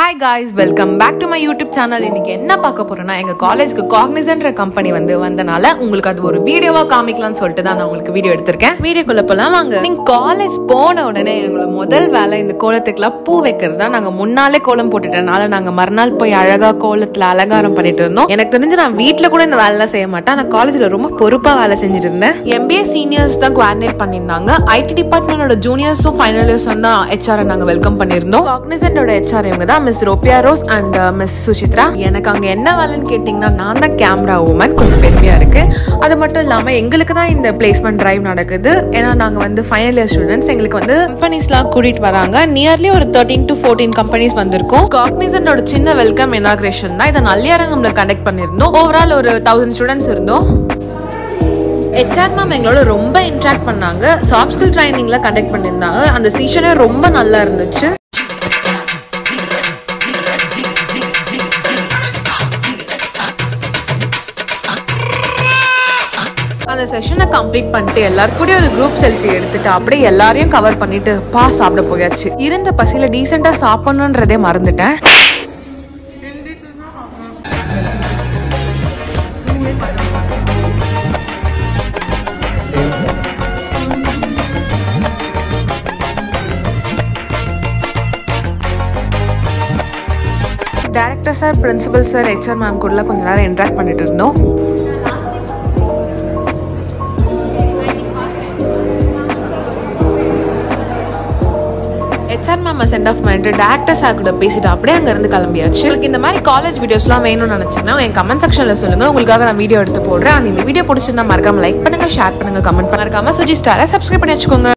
hi guys welcome back to my YouTube channel இன்னைக்கு என்ன பார்க்க போறேன்னா எங்க காலேஜ்க்கு காக்னிசன்ற கம்பெனி வந்து வந்தனால உங்களுக்கு அது ஒரு வீடியோவா காமிக்கலாம்னு சொல்லிட்டு தான் நான் உங்களுக்கு வீடியோ எடுத்திருக்கேன் வீடியோக்குள்ள போலாம் வாங்க நீங்க காலேஜ் போன உடனே எங்களோட முதல் வேலை இந்த கோலத்துக்குலாம் பூ வைக்கிறது தான் நாங்க முன்னாலே கோலம் போட்டுட்டனால நாங்க மறுநாள் போய் அழகா கோலத்துல அலங்காரம் பண்ணிட்டு இருந்தோம் எனக்கு தெரிஞ்சு நான் வீட்ல கூட இந்த வேலைலாம் செய்ய மாட்டேன் நான் காலேஜ்ல ரொம்ப பொறுப்பா வேலை செஞ்சுட்டு இருந்தேன் எம்பிஏ சீனியர்ஸ் தான் கோஆர்டினேட் பண்ணியிருந்தாங்க ஐடி டிபார்ட்மெண்டோட ஜூனியர்ஸும் ஃபைனல் இயர்ஸும் தான் ஹெச்ஆர் நாங்க வெல்கம் பண்ணியிருந்தோம் காக்னிசன்டோட ஹெச்ஆர் இவங்க தான் Miss Robia Rose and Miss Suchitra எனக்கு அங்க என்ன வேலைன்னு கேட்டிங்கன்னா நான் தான் கேமரா உமன் கொஞ்சம் பெருமையா இருக்கு அது மட்டும் இல்லாம எங்களுக்கு தான் இந்த பிளேஸ்மெண்ட் டிரைவ் நடக்குது ஏன்னா நாங்க வந்து ஃபைனல் இயர் ஸ்டூடெண்ட்ஸ் எங்களுக்கு வந்து கம்பெனிஸ்லாம் கூட்டிட்டு வராங்க நியர்லி ஒரு தேர்ட்டீன் டு ஃபோர்டீன் கம்பெனிஸ் வந்திருக்கும் காக்னிசன்டோட சின்ன வெல்கம் இனாகிரேஷன் தான் இதை நல்லியாரங்கம்ல கண்டக்ட் பண்ணியிருந்தோம் ஓவரால் ஒரு தௌசண்ட் ஸ்டூடெண்ட்ஸ் இருந்தோம் ஹெச்ஆர் மேம் எங்களோட ரொம்ப இன்ட்ராக்ட் பண்ணாங்க சாஃப்ட் ஸ்கில் ட்ரைனிங்ல கண்டக்ட் பண்ணியிருந்தாங்க அந்த சீஷனே ரொம்ப நல்லா இருந்துச்சு அந்த செஷனை கம்ப்ளீட் பண்ணிட்டு எல்லாரும் கூட ஒரு குரூப் செல்ஃபி எடுத்துட்டு அப்படியே எல்லாரையும் கவர் பண்ணிட்டு பா சாப்பிட போயாச்சு இருந்த பசியில டீசெண்டா சாப்பிடணுன்றதே மறந்துட்டேன் director sir principal sir HR ma'am கூட கொஞ்ச நேரம் இன்ட்ராக்ட் பண்ணிட்டு இருந்தோம் ஹெச்ஆர் மேம் சென்ட் ஆஃப் பண்ணிட்டு டேரக்டர் சார் கூட பேசிட்டு அப்படியே அங்கேருந்து கிளம்பியாச்சு உங்களுக்கு இந்த மாதிரி காலேஜ் வீடியோஸ்லாம் வேணும்னு நினச்சிங்கன்னா என் கமெண்ட் செக்ஷனில் சொல்லுங்கள் உங்களுக்காக நான் வீடியோ எடுத்து போடுறேன் அண்ட் இந்த வீடியோ பிடிச்சிருந்தா மறக்காம லைக் பண்ணுங்கள் ஷேர் பண்ணுங்கள் கமெண்ட் மறக்காம சுஜி ஸ்டாரை சப்ஸ்கிரைப் பண்ணி வச்சுக்கோங்க